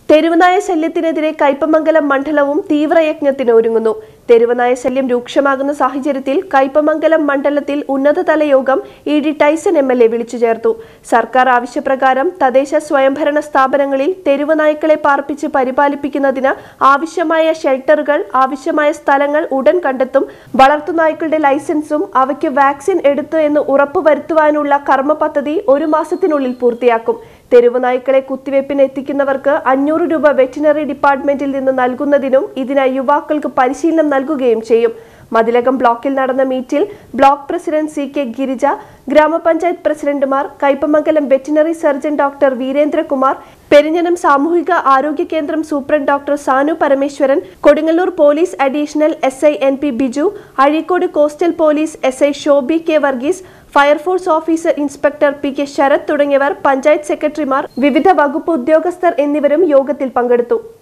തെരുവുനായ ശല്യത്തിനെതിരെ കയ്പമംഗലം മണ്ഡലവും തീവ്രയജ്ഞത്തിന് ഒരുങ്ങുന്നു തെരുവുനായ ശല്യം രൂക്ഷമാകുന്ന സാഹചര്യത്തിൽ കയ്പമംഗലം മണ്ഡലത്തിൽ ഉന്നതതല യോഗം E D Tyson M L A വിളിച്ചു ചേർത്തു സർക്കാർ ആവശ്യപ്രകാരം തദ്ദേശ സ്വയംഭരണ സ്ഥാപനങ്ങളിൽ തെരുവുനായ്ക്കളെ പാർപ്പിച്ച് പരിപാലിപ്പിക്കുന്നതിന് ആവശ്യമായ ഷെൽട്ടറുകൾ ആവശ്യമായ സ്ഥലങ്ങൾ ഉടൻ കണ്ടെത്തും വളർത്തുനായ്ക്കളുടെ ലൈസൻസും അവയ്ക്ക് വാക്സിൻ എടുത്തു എന്ന് ഉറപ്പുവരുത്തുവാനുള്ള കർമ്മ പദ്ധതി ഒരു മാസത്തിനുള്ളിൽ പൂർത്തിയാക്കും തെരുവ് നായ്ക്കളെ കുത്തിവയ്പ്പിന് എത്തിക്കുന്നവർക്ക് അഞ്ഞൂറ് രൂപ വെറ്റിനറി ഡിപ്പാർട്ട്മെന്റിൽ നിന്ന് നൽകുന്നതിനും ഇതിനായി യുവാക്കൾക്ക് പരിശീലനം നൽകുകയും ചെയ്യും മതിലകം ബ്ലോക്കിൽ നടന്ന മീറ്റിൽ block president C K Girija grama panchayat പ്രസിഡന്റുമാർ Kaipamangalam veterinary surgeon doctor Veerendrakumar Perinjanam സാമൂഹിക ആരോഗ്യ കേന്ദ്രം superintendent doctor Sanu Parameswaran Kodungallur police additional S I N P Biju Azhikode coastal police S I Shobi K Varghese fire force officer inspector P K Sarath തുടങ്ങിയവർ പഞ്ചായത്ത് സെക്രട്ടറിമാർ വിവിധ വകുപ്പ് ഉദ്യോഗസ്ഥർ എന്നിവരും യോഗത്തിൽ പങ്കെടുത്തു